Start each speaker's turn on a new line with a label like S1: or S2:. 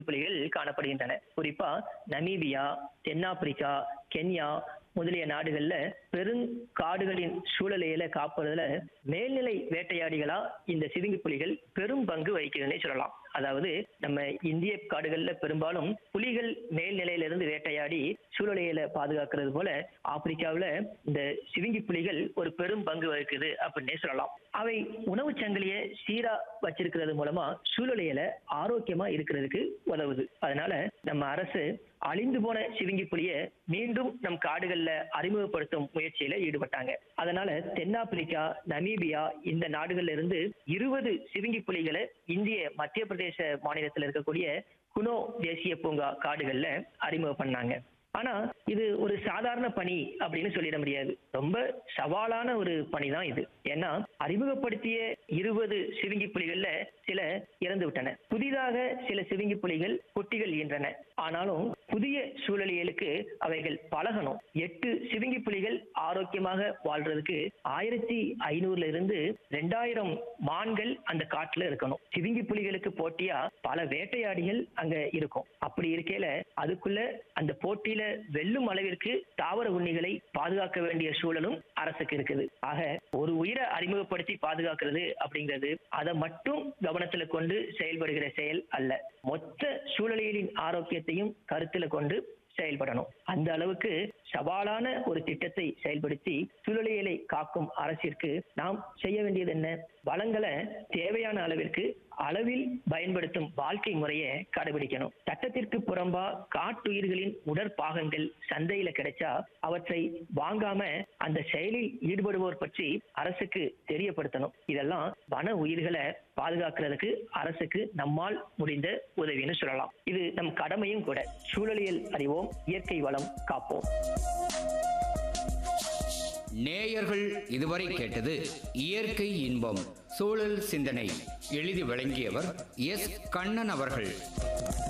S1: புலிகள் காணப்படுகின்றன குறிப்பா நமீபியா தென்னாப்பிரிக்கா கென்யா முதலிய நாடுகள்ல பெருங்காடுகளின் சூழலையில காப்பதுல மேல்நிலை வேட்டையாடிகளா இந்த சிவிங்கி புலிகள் பெரும் பங்கு வகிக்குதுன்னே சொல்லலாம் அதாவது நம்ம இந்திய காடுகள்ல பெரும்பாலும் புலிகள் மேல்நிலையிலிருந்து வேட்டையாடி சூழலையில பாதுகாக்கிறது போல ஆப்பிரிக்காவுல இந்த சிவிங்கி புலிகள் ஒரு பெரும் பங்கு வகிக்குது அப்படின்னே சொல்லலாம் அவை உணவு சங்கிலிய சீரா வச்சிருக்கிறது மூலமா சூழலையில ஆரோக்கியமா இருக்கிறதுக்கு உதவுது அதனால நம்ம அரசு அழிந்து போன சிவிங்கி புலிய மீண்டும் நம் காடுகள்ல அறிமுகப்படுத்தும் முயற்சியில ஈடுபட்டாங்க அதனால தென்னாப்பிரிக்கா நமீபியா இந்த நாடுகள்ல இருந்து இருபது சிவிங்கி புலிகளை இந்திய மத்திய பிரதேச மாநிலத்தில் இருக்கக்கூடிய குனோ தேசிய பூங்கா காடுகள்ல அறிமுகம் பண்ணாங்க ஆனா இது ஒரு சாதாரண பணி அப்படின்னு சொல்லிட முடியாது ரொம்ப சவாலான ஒரு பணி தான் இது ஏன்னா அறிமுகப்படுத்திய இருபது சிவிங்கி புலிகள்ல சில இறந்து விட்டன புதிதாக சில சிவிங்கி புலிகள் குட்டிகள் ஈன்றன ஆனாலும் புதிய சூழலியலுக்கு அவைகள் பழகணும் எட்டு சிவிங்கி புலிகள் ஆரோக்கியமாக வாழ்றதுக்கு ஆயிரத்தி ஐநூறுல இருந்து ரெண்டாயிரம் மான்கள் அந்த காட்டுல இருக்கணும் சிவிங்கி புலிகளுக்கு போட்டியா பல வேட்டையாடிகள் அங்க இருக்கும் அப்படி இருக்கையில அதுக்குள்ள அந்த போட்டியில வெல்லும் அளவிற்கு தாவர உண்ணிகளை பாதுகாக்க வேண்டிய சூழலும் அரசுக்கு இருக்குது ஆக ஒரு உயிரை அறிமுகப்படுத்தி பாதுகாக்கிறது அப்படிங்கிறது அதை மட்டும் கவனத்துல கொண்டு செயல்படுகிற செயல் அல்ல மொத்த சூழலியலின் ஆரோக்கியத்தையும் கருத்துல கொண்டு செயல்படணும் அந்த அளவுக்கு சவாலான ஒரு திட்டத்தை செயல்படுத்தி சூழலியலை காக்கும் அரசிற்கு நாம் செய்ய வேண்டியது என்ன வளங்களை தேவையான அளவிற்கு அளவில் பயன்படுத்தும் வாழ்க்கை முறையை கடைபிடிக்கணும் சட்டத்திற்கு புறம்பா காட்டுயிர்களின் உடற்பாகங்கள் சந்தையில கிடைச்சா அவற்றை வாங்காம அந்த செயலில் ஈடுபடுவோர் பற்றி அரசுக்கு தெரியப்படுத்தணும் இதெல்லாம் வன உயிர்களை பாதுகாக்கிறதுக்கு அரசுக்கு நம்மால் முடிந்த உதவின்னு சொல்லலாம் இது நம் கடமையும் கூட சூழலியல் அறிவோம் இயற்கை வளம் காப்போம்
S2: நேயர்கள் இதுவரை கேட்டது இயற்கை இன்பம் சூழல் சிந்தனை எழுதி வழங்கியவர் எஸ் கண்ணன் அவர்கள்